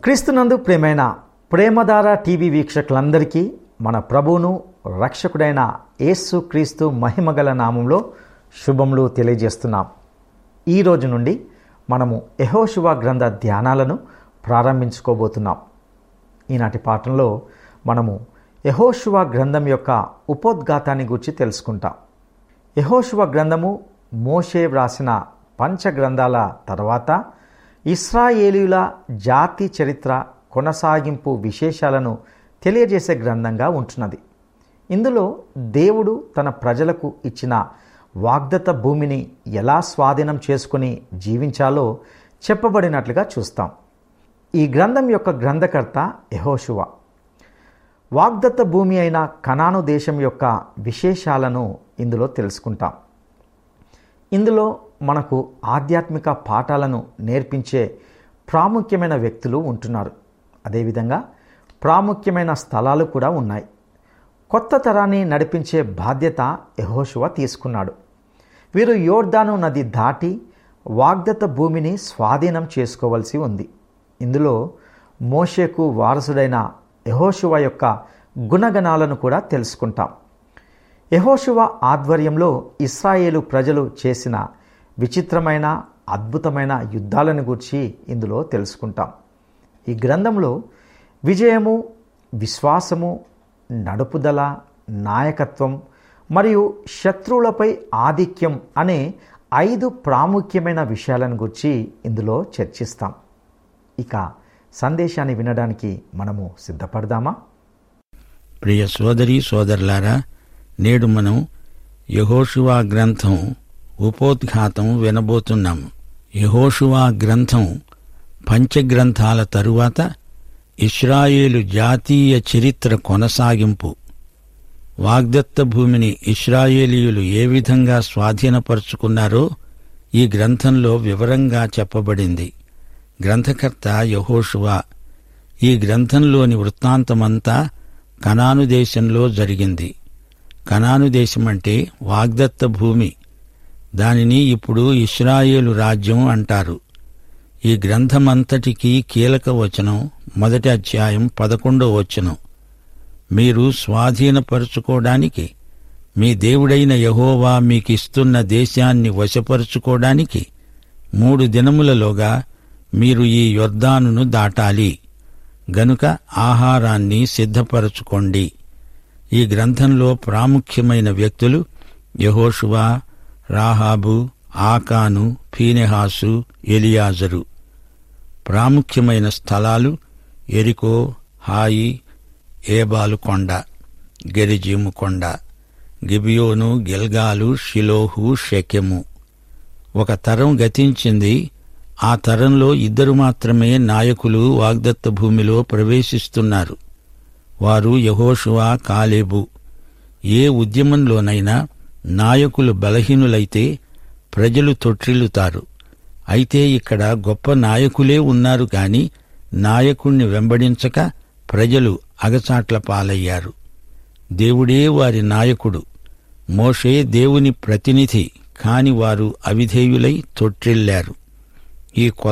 క్రీస్తునందు ప్రేమైన ప్రేమధార టీవీ వీక్షకులందరికీ మన ప్రభువును రక్షకుడైన యేసు క్రీస్తు మహిమగల నామంలో శుభములు తెలియజేస్తున్నాం ఈ రోజు నుండి మనము యహోశివ గ్రంథ ధ్యానాలను ప్రారంభించుకోబోతున్నాం ఈనాటి పాఠంలో మనము యహోశివ గ్రంథం యొక్క ఉపోద్ఘాతాన్ని గురించి తెలుసుకుంటాం యహోశివ గ్రంథము మోషే వ్రాసిన పంచ గ్రంథాల తర్వాత ఇస్రాయేలీల జాతి చరిత్ర కొనసాగింపు విశేషాలను తెలియజేసే గ్రంథంగా ఉంటున్నది ఇందులో దేవుడు తన ప్రజలకు ఇచ్చిన వాగ్దత భూమిని ఎలా స్వాధీనం చేసుకుని జీవించాలో చెప్పబడినట్లుగా చూస్తాం ఈ గ్రంథం యొక్క గ్రంథకర్త యహోశువ వాగ్దత్త భూమి అయిన కనాను దేశం యొక్క విశేషాలను ఇందులో తెలుసుకుంటాం ఇందులో మనకు ఆధ్యాత్మిక పాఠాలను నేర్పించే ప్రాముఖ్యమైన వ్యక్తులు ఉంటున్నారు అదేవిధంగా ప్రాముఖ్యమైన స్థలాలు కూడా ఉన్నాయి కొత్త తరాన్ని నడిపించే బాధ్యత యహోశువ తీసుకున్నాడు వీరు యోర్దాను నది దాటి వాగ్దత్త భూమిని స్వాధీనం చేసుకోవాల్సి ఉంది ఇందులో మోషేకు వారసుడైన యహోశువ యొక్క గుణగణాలను కూడా తెలుసుకుంటాం యహోశువ ఆధ్వర్యంలో ఇస్రాయేలు ప్రజలు చేసిన విచిత్రమైన అద్భుతమైన యుద్ధాలను గురించి ఇందులో తెలుసుకుంటాం ఈ గ్రంథంలో విజయము విశ్వాసము నడుపుదల నాయకత్వం మరియు శత్రువులపై ఆధిక్యం అనే ఐదు ప్రాముఖ్యమైన విషయాలను గురించి ఇందులో చర్చిస్తాం ఇక సందేశాన్ని వినడానికి మనము సిద్ధపడదామా ప్రియ సోదరి సోదరులారా నేడు మనం యహోషువా గ్రంథం ఉపోద్ఘాతం వినబోతున్నాం యహోషువా గ్రంథం పంచగ్రంథాల తరువాత ఇస్రాయేలు జాతీయ చరిత్ర కొనసాగింపు వాగ్దత్త భూమిని ఇస్రాయేలీయులు ఏ విధంగా స్వాధీనపరుచుకున్నారో ఈ గ్రంథంలో వివరంగా చెప్పబడింది గ్రంథకర్త యహోషువా ఈ గ్రంథంలోని వృత్తాంతమంతా కనాను దేశంలో జరిగింది కనాను దేశమంటే వాగ్దత్త భూమి దానిని ఇప్పుడు ఇస్రాయేలు రాజ్యం అంటారు ఈ గ్రంథమంతటికీ కీలక వచనం మొదటి అధ్యాయం పదకొండో వచనం మీరు స్వాధీనపరుచుకోవడానికి మీ దేవుడైన యహోవా మీకిస్తున్న దేశాన్ని వశపరుచుకోవడానికి మూడు దినములలోగా మీరు ఈ యొర్దానును దాటాలి గనుక ఆహారాన్ని సిద్ధపరచుకోండి ఈ గ్రంథంలో ప్రాముఖ్యమైన వ్యక్తులు యహోషువా రాహాబు ఆకాను ఫీనెహాసు ఎలియాజరు ప్రాముఖ్యమైన స్థలాలు ఎరికో హాయి ఏబాలు కొండ గెరిజీము కొండ గిబియోను గిల్గాలు షిలోహు షెకెము ఒక తరం గతించింది ఆ తరంలో ఇద్దరు మాత్రమే నాయకులు వాగ్దత్త భూమిలో ప్రవేశిస్తున్నారు వారు యహోషువా కాలేబు ఏ ఉద్యమంలోనైనా నాయకులు బలహీనులైతే ప్రజలు తొట్టిల్లుతారు అయితే ఇక్కడ గొప్ప నాయకులే ఉన్నారు గాని నాయకుణ్ణి వెంబడించక ప్రజలు అగచాట్ల పాలయ్యారు దేవుడే వారి నాయకుడు మోషే దేవుని ప్రతినిధి కాని వారు అవిధేయులై తొట్టిల్లారు ఈ